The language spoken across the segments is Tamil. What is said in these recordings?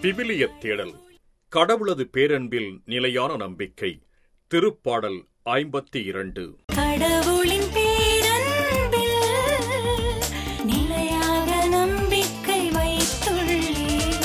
விவிலிய தேடல் கடவுளது பேரன்பில் நிலையான நம்பிக்கை திருப்பாடல் ஐம்பத்தி இரண்டு கடவுளின் பேரன்பில் நிலையாக நம்பிக்கை வைத்துள்ளேன்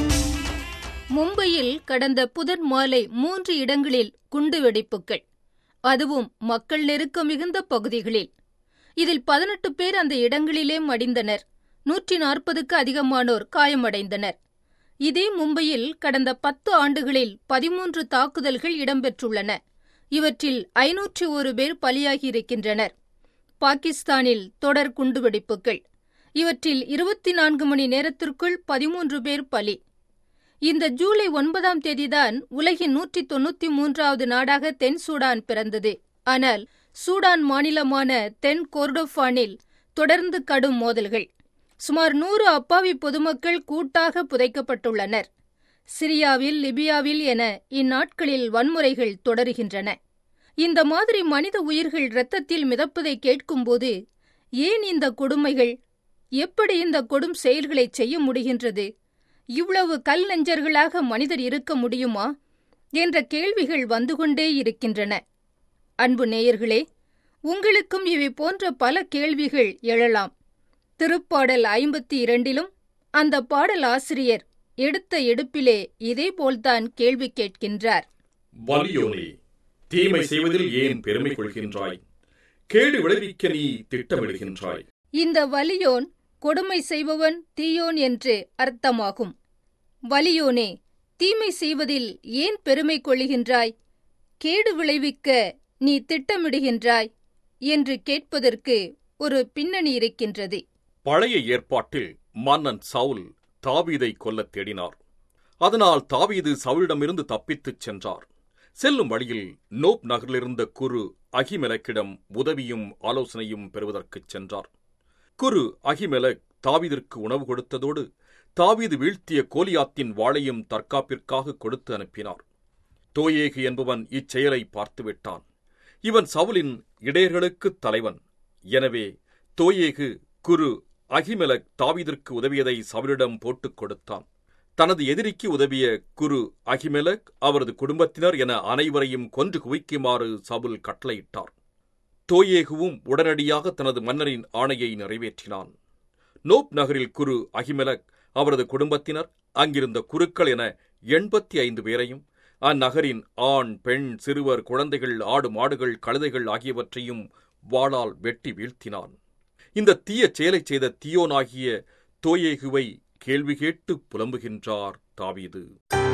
மும்பையில் கடந்த புதன் மாலை மூன்று இடங்களில் குண்டுவெடிப்புகள் அதுவும் மக்கள் நெருக்கம் மிகுந்த பகுதிகளில் இதில் பதினெட்டு பேர் அந்த இடங்களிலே மடிந்தனர் நூற்றி நாற்பதுக்கு அதிகமானோர் காயமடைந்தனர் இதே மும்பையில் கடந்த பத்து ஆண்டுகளில் பதிமூன்று தாக்குதல்கள் இடம்பெற்றுள்ளன இவற்றில் ஐநூற்றி ஒரு பேர் பலியாகியிருக்கின்றனர் பாகிஸ்தானில் தொடர் குண்டுவெடிப்புகள் இவற்றில் இருபத்தி நான்கு மணி நேரத்திற்குள் பதிமூன்று பேர் பலி இந்த ஜூலை ஒன்பதாம் தேதிதான் உலகின் நூற்றி தொண்ணூத்தி மூன்றாவது நாடாக தென் சூடான் பிறந்தது ஆனால் சூடான் மாநிலமான தென் கோர்டோஃபானில் தொடர்ந்து கடும் மோதல்கள் சுமார் நூறு அப்பாவி பொதுமக்கள் கூட்டாக புதைக்கப்பட்டுள்ளனர் சிரியாவில் லிபியாவில் என இந்நாட்களில் வன்முறைகள் தொடருகின்றன இந்த மாதிரி மனித உயிர்கள் இரத்தத்தில் மிதப்பதை கேட்கும்போது ஏன் இந்த கொடுமைகள் எப்படி இந்த கொடும் செயல்களை செய்ய முடிகின்றது இவ்வளவு கல் நெஞ்சர்களாக மனிதர் இருக்க முடியுமா என்ற கேள்விகள் வந்து கொண்டே இருக்கின்றன அன்பு நேயர்களே உங்களுக்கும் இவை போன்ற பல கேள்விகள் எழலாம் திருப்பாடல் ஐம்பத்தி இரண்டிலும் அந்த பாடல் ஆசிரியர் எடுத்த எடுப்பிலே இதேபோல்தான் கேள்வி கேட்கின்றார் வலியோனே தீமை செய்வதில் ஏன் பெருமை கொள்கின்றாய் கேடு விளைவிக்க நீ திட்டமிடுகின்றாய் இந்த வலியோன் கொடுமை செய்பவன் தீயோன் என்று அர்த்தமாகும் வலியோனே தீமை செய்வதில் ஏன் பெருமை கொள்கின்றாய் கேடு விளைவிக்க நீ திட்டமிடுகின்றாய் என்று கேட்பதற்கு ஒரு பின்னணி இருக்கின்றது பழைய ஏற்பாட்டில் மன்னன் சவுல் தாவீதை கொல்லத் தேடினார் அதனால் தாவீது சவுலிடமிருந்து தப்பித்துச் சென்றார் செல்லும் வழியில் நோப் நகரிலிருந்த குரு அகிமெலக்கிடம் உதவியும் ஆலோசனையும் பெறுவதற்குச் சென்றார் குரு அகிமெலக் தாவீதிற்கு உணவு கொடுத்ததோடு தாவீது வீழ்த்திய கோலியாத்தின் வாளையும் தற்காப்பிற்காக கொடுத்து அனுப்பினார் தோயேகு என்பவன் இச்செயலை பார்த்துவிட்டான் இவன் சவுலின் இடையர்களுக்குத் தலைவன் எனவே தோயேகு குரு அகிமெலக் தாவீதிற்கு உதவியதை சவுலிடம் போட்டுக் கொடுத்தான் தனது எதிரிக்கு உதவிய குரு அகிமெலக் அவரது குடும்பத்தினர் என அனைவரையும் கொன்று குவிக்குமாறு சவுல் கட்டளையிட்டார் தோயேகுவும் உடனடியாக தனது மன்னரின் ஆணையை நிறைவேற்றினான் நோப் நகரில் குரு அகிமெலக் அவரது குடும்பத்தினர் அங்கிருந்த குருக்கள் என எண்பத்தி ஐந்து பேரையும் அந்நகரின் ஆண் பெண் சிறுவர் குழந்தைகள் ஆடு மாடுகள் கழுதைகள் ஆகியவற்றையும் வாளால் வெட்டி வீழ்த்தினான் இந்த தீய செயலைச் செய்த தீயோனாகிய தோயேகுவை கேள்வி கேட்டு புலம்புகின்றார் தாவீது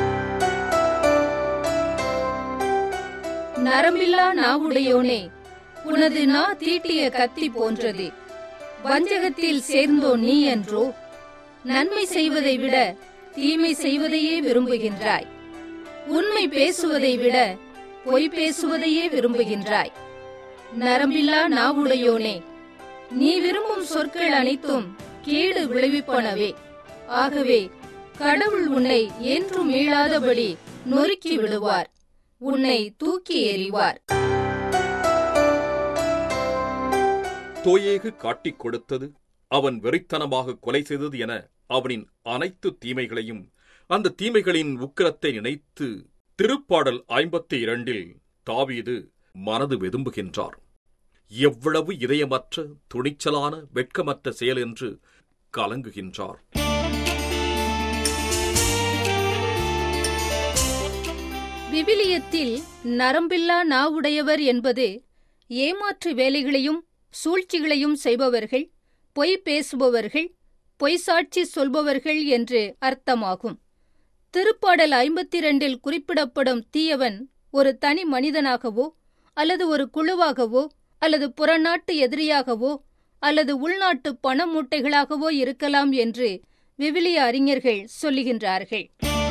நரம்பில்லா நாவுடையோனே உனது நா தீட்டிய கத்தி போன்றது வஞ்சகத்தில் சேர்ந்தோன் நீ என்றோ நன்மை செய்வதை விட தீமை செய்வதையே விரும்புகின்றாய் உண்மை பேசுவதை விட பொய் பேசுவதையே விரும்புகின்றாய் நரம்பில்லா நாவுடையோனே நீ விரும்பும் சொற்கள் அனைத்தும் கேடு விளைவிப்பனவே ஆகவே கடவுள் உன்னை என்றும் மீளாதபடி நொறுக்கி விடுவார் உன்னை தூக்கி எறிவார் தோயேகு காட்டிக் கொடுத்தது அவன் வெறித்தனமாக கொலை செய்தது என அவனின் அனைத்து தீமைகளையும் அந்த தீமைகளின் உக்கிரத்தை நினைத்து திருப்பாடல் ஐம்பத்தி இரண்டில் தாவீது மனது வெதும்புகின்றார் எவ்வளவு இதயமற்ற துணிச்சலான வெட்கமற்ற செயல் என்று கலங்குகின்றார் விவிலியத்தில் நரம்பில்லா நாவுடையவர் என்பது ஏமாற்று வேலைகளையும் சூழ்ச்சிகளையும் செய்பவர்கள் பொய் பேசுபவர்கள் பொய் சாட்சி சொல்பவர்கள் என்று அர்த்தமாகும் திருப்பாடல் ஐம்பத்தி இரண்டில் குறிப்பிடப்படும் தீயவன் ஒரு தனி மனிதனாகவோ அல்லது ஒரு குழுவாகவோ அல்லது புறநாட்டு எதிரியாகவோ அல்லது உள்நாட்டு பண மூட்டைகளாகவோ இருக்கலாம் என்று விவிலிய அறிஞர்கள் சொல்லுகின்றார்கள்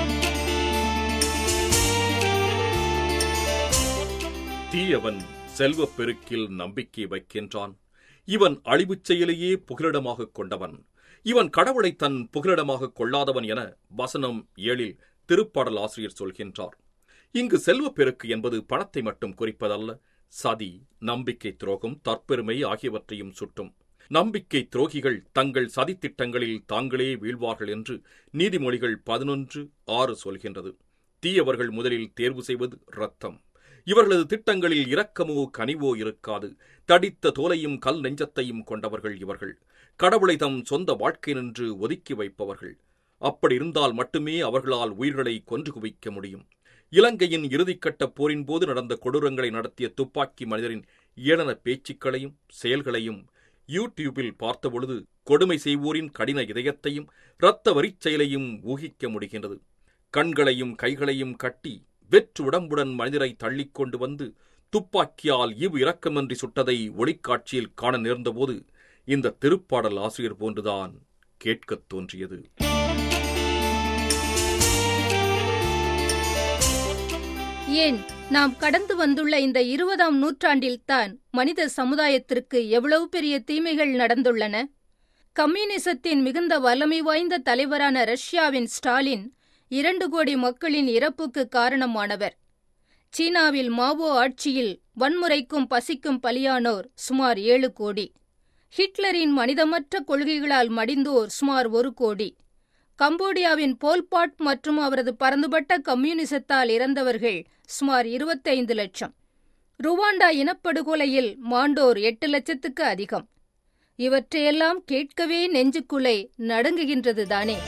தீயவன் செல்வப் பெருக்கில் நம்பிக்கை வைக்கின்றான் இவன் அழிவுச் செயலையே புகலிடமாகக் கொண்டவன் இவன் கடவுளை தன் புகலிடமாகக் கொள்ளாதவன் என வசனம் ஏழில் திருப்பாடல் ஆசிரியர் சொல்கின்றார் இங்கு செல்வப் பெருக்கு என்பது பணத்தை மட்டும் குறிப்பதல்ல சதி நம்பிக்கை துரோகம் தற்பெருமை ஆகியவற்றையும் சுட்டும் நம்பிக்கை துரோகிகள் தங்கள் சதித்திட்டங்களில் தாங்களே வீழ்வார்கள் என்று நீதிமொழிகள் பதினொன்று ஆறு சொல்கின்றது தீயவர்கள் முதலில் தேர்வு செய்வது இரத்தம் இவர்களது திட்டங்களில் இரக்கமோ கனிவோ இருக்காது தடித்த தோலையும் கல் நெஞ்சத்தையும் கொண்டவர்கள் இவர்கள் கடவுளை தம் சொந்த வாழ்க்கை நின்று ஒதுக்கி வைப்பவர்கள் அப்படி இருந்தால் மட்டுமே அவர்களால் உயிர்களை கொன்று குவிக்க முடியும் இலங்கையின் இறுதிக்கட்ட போரின் போது நடந்த கொடூரங்களை நடத்திய துப்பாக்கி மனிதரின் ஏளன பேச்சுக்களையும் செயல்களையும் யூடியூபில் பார்த்தபொழுது கொடுமை செய்வோரின் கடின இதயத்தையும் இரத்த வரிச் செயலையும் ஊகிக்க முடிகின்றது கண்களையும் கைகளையும் கட்டி வெற்று உடம்புடன் மனிதரை தள்ளிக்கொண்டு வந்து துப்பாக்கியால் இவ் இரக்கமின்றி சுட்டதை ஒளிக்காட்சியில் காண நேர்ந்தபோது இந்த திருப்பாடல் ஆசிரியர் போன்றுதான் கேட்கத் தோன்றியது ஏன் நாம் கடந்து வந்துள்ள இந்த இருபதாம் நூற்றாண்டில்தான் மனித சமுதாயத்திற்கு எவ்வளவு பெரிய தீமைகள் நடந்துள்ளன கம்யூனிசத்தின் மிகுந்த வல்லமை வாய்ந்த தலைவரான ரஷ்யாவின் ஸ்டாலின் இரண்டு கோடி மக்களின் இறப்புக்கு காரணமானவர் சீனாவில் மாவோ ஆட்சியில் வன்முறைக்கும் பசிக்கும் பலியானோர் சுமார் ஏழு கோடி ஹிட்லரின் மனிதமற்ற கொள்கைகளால் மடிந்தோர் சுமார் ஒரு கோடி கம்போடியாவின் போல்பாட் மற்றும் அவரது பரந்துபட்ட கம்யூனிசத்தால் இறந்தவர்கள் சுமார் இருபத்தைந்து லட்சம் ருவாண்டா இனப்படுகொலையில் மாண்டோர் எட்டு லட்சத்துக்கு அதிகம் இவற்றையெல்லாம் கேட்கவே நெஞ்சுக்குலை நடுங்குகின்றதுதானே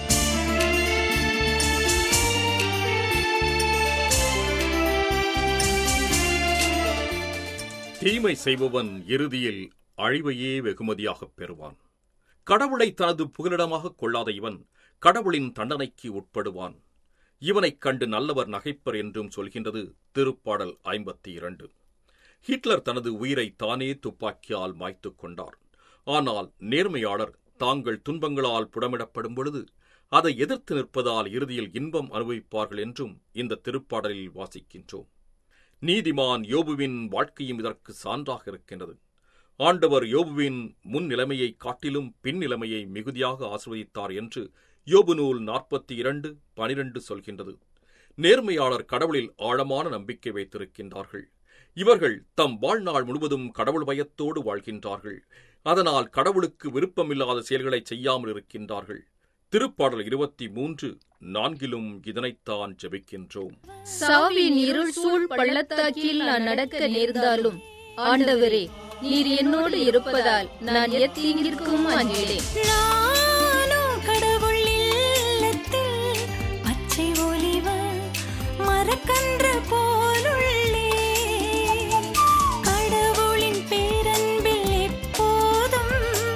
தீமை செய்பவன் இறுதியில் அழிவையே வெகுமதியாகப் பெறுவான் கடவுளை தனது புகலிடமாகக் கொள்ளாத இவன் கடவுளின் தண்டனைக்கு உட்படுவான் இவனைக் கண்டு நல்லவர் நகைப்பர் என்றும் சொல்கின்றது திருப்பாடல் ஐம்பத்தி இரண்டு ஹிட்லர் தனது உயிரை தானே துப்பாக்கியால் மாய்த்துக் கொண்டார் ஆனால் நேர்மையாளர் தாங்கள் துன்பங்களால் புடமிடப்படும் பொழுது அதை எதிர்த்து நிற்பதால் இறுதியில் இன்பம் அனுபவிப்பார்கள் என்றும் இந்த திருப்பாடலில் வாசிக்கின்றோம் நீதிமான் யோபுவின் வாழ்க்கையும் இதற்கு சான்றாக இருக்கின்றது ஆண்டவர் யோபுவின் முன் நிலைமையைக் காட்டிலும் பின் நிலைமையை மிகுதியாக ஆசிர்வதித்தார் என்று யோபு நூல் நாற்பத்தி இரண்டு பனிரெண்டு சொல்கின்றது நேர்மையாளர் கடவுளில் ஆழமான நம்பிக்கை வைத்திருக்கின்றார்கள் இவர்கள் தம் வாழ்நாள் முழுவதும் கடவுள் பயத்தோடு வாழ்கின்றார்கள் அதனால் கடவுளுக்கு விருப்பமில்லாத செயல்களை செய்யாமல் இருக்கின்றார்கள் திருப்பாடல் இருபத்தி மூன்று நான்கிலும் இதனைத்தான் ஜெபிக்கின்றோம் சாவின் இருள் சூழ் பள்ளத்தாக்கில் நான் நடக்க நேர்ந்தாலும் ஆண்டவரே நீர் என்னோடு இருப்பதால் நான் எத்தீங்கிற்கும் அஞ்சேன் நானோ கடவுள் இல்லத்தில் பச்சை ஒலிவ மரக்கன்று போலுள்ளே கடவுளின் பேரன்பில் எப்போதும்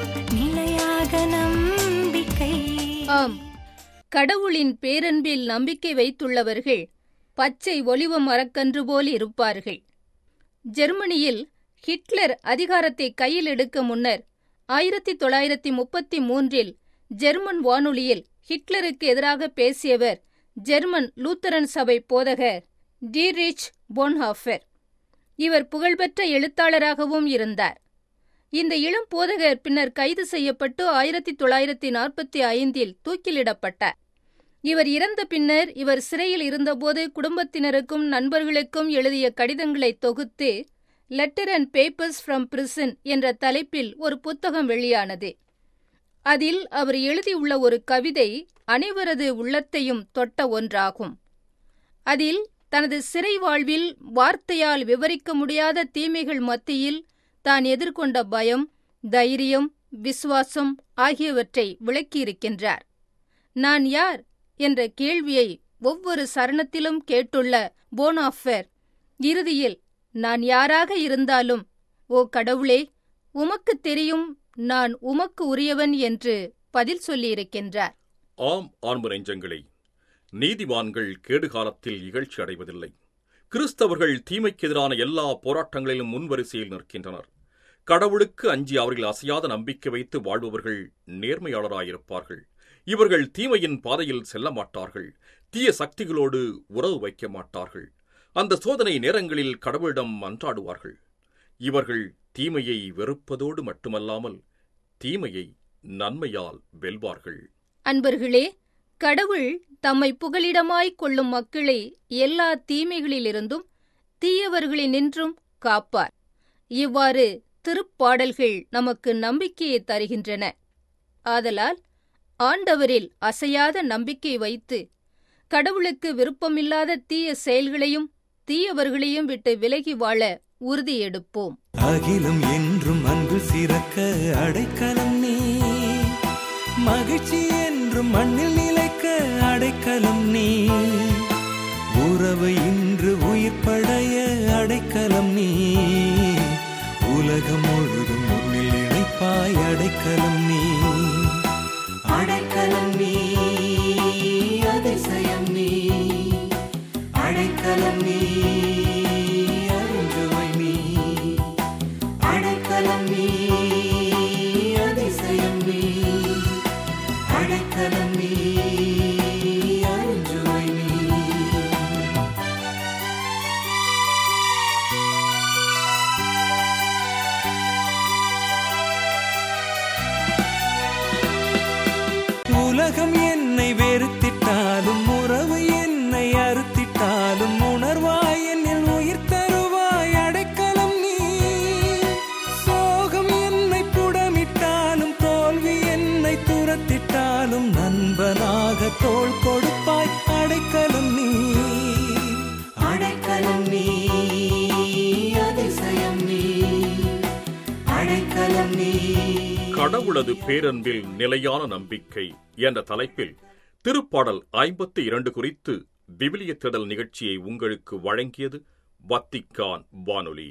நிலையாக நம்பிக்கை ஆம் கடவுளின் பேரன்பில் நம்பிக்கை வைத்துள்ளவர்கள் பச்சை ஒலிவ மரக்கன்று போல் இருப்பார்கள் ஜெர்மனியில் ஹிட்லர் அதிகாரத்தை கையில் எடுக்க முன்னர் ஆயிரத்தி தொள்ளாயிரத்தி முப்பத்தி மூன்றில் ஜெர்மன் வானொலியில் ஹிட்லருக்கு எதிராக பேசியவர் ஜெர்மன் லூத்தரன் சபை போதகர் டீரிச் போன்ஹாஃபர் இவர் புகழ்பெற்ற எழுத்தாளராகவும் இருந்தார் இந்த இளம் போதகர் பின்னர் கைது செய்யப்பட்டு ஆயிரத்தி தொள்ளாயிரத்தி நாற்பத்தி ஐந்தில் தூக்கிலிடப்பட்டார் இவர் இறந்த பின்னர் இவர் சிறையில் இருந்தபோது குடும்பத்தினருக்கும் நண்பர்களுக்கும் எழுதிய கடிதங்களை தொகுத்து letter and papers from prison என்ற தலைப்பில் ஒரு புத்தகம் வெளியானது அதில் அவர் எழுதியுள்ள ஒரு கவிதை அனைவரது உள்ளத்தையும் தொட்ட ஒன்றாகும் அதில் தனது சிறை வாழ்வில் வார்த்தையால் விவரிக்க முடியாத தீமைகள் மத்தியில் தான் எதிர்கொண்ட பயம் தைரியம் விசுவாசம் ஆகியவற்றை விளக்கியிருக்கின்றார் நான் யார் என்ற கேள்வியை ஒவ்வொரு சரணத்திலும் கேட்டுள்ள போனாஃபர் இறுதியில் நான் யாராக இருந்தாலும் ஓ கடவுளே உமக்குத் தெரியும் நான் உமக்கு உரியவன் என்று பதில் சொல்லியிருக்கின்றார் ஆம் ஆன்ம நெஞ்சங்களே நீதிவான்கள் கேடுகாலத்தில் இகழ்ச்சி அடைவதில்லை கிறிஸ்தவர்கள் தீமைக்கு எதிரான எல்லா போராட்டங்களிலும் முன்வரிசையில் நிற்கின்றனர் கடவுளுக்கு அஞ்சி அவர்கள் அசையாத நம்பிக்கை வைத்து வாழ்பவர்கள் நேர்மையாளராயிருப்பார்கள் இவர்கள் தீமையின் பாதையில் செல்ல மாட்டார்கள் தீய சக்திகளோடு உறவு வைக்க மாட்டார்கள் அந்த சோதனை நேரங்களில் கடவுளிடம் மன்றாடுவார்கள் இவர்கள் தீமையை வெறுப்பதோடு மட்டுமல்லாமல் தீமையை நன்மையால் வெல்வார்கள் அன்பர்களே கடவுள் தம்மை புகலிடமாய்க் கொள்ளும் மக்களை எல்லா தீமைகளிலிருந்தும் தீயவர்களினின்றும் காப்பார் இவ்வாறு திருப்பாடல்கள் நமக்கு நம்பிக்கையை தருகின்றன ஆதலால் ஆண்டவரில் அசையாத நம்பிக்கை வைத்து கடவுளுக்கு விருப்பமில்லாத தீய செயல்களையும் தீயவர்களையும் விட்டு விலகி வாழ உறுதியெடுப்போம் அகிலம் என்றும் அன்பு சிறக்க அடைக்கலம் நீ மகிழ்ச்சி என்றும் மண்ணில் நிலைக்க அடைக்கலம் நீ உறவு இன்று உயிர் படைய அடைக்கலம் நீ உலகம் முழுதும் முன்னில் இணைப்பாய் அடைக்கலம் நீ அடைக்கலம் நீ அதிசயம் நீ அடைக்கலம் நீ அருஞ்சுவை நீ அடைக்கலம் நீ அதிசயம் நீ அடைக்கலம் நீ அருஞ்சுவை நீ உலகம் என்னை வெறுத்திட்டாலும் உறவு என்னை அறுத்திட்டாலும் உணர்வாய் என்னில் உயிர் தருவாய் அடைக்கலம் நீ சோகம் என்னை புடமிட்டாலும் தோல்வி என்னை துரத்திட்டாலும் நண்பனாக தோள் கொடுப்பாய் அடைக்கலம் நீ அடைக்கலம் நீ அதிசயம் நீ அடைக்கலம் நீ கடவுளது பேரன்பில் நிலையான நம்பிக்கை என்ற தலைப்பில் திருப்பாடல் ஐம்பத்தி இரண்டு குறித்து விவிலிய திடல் நிகழ்ச்சியை உங்களுக்கு வழங்கியது வத்திக்கான் வானொலி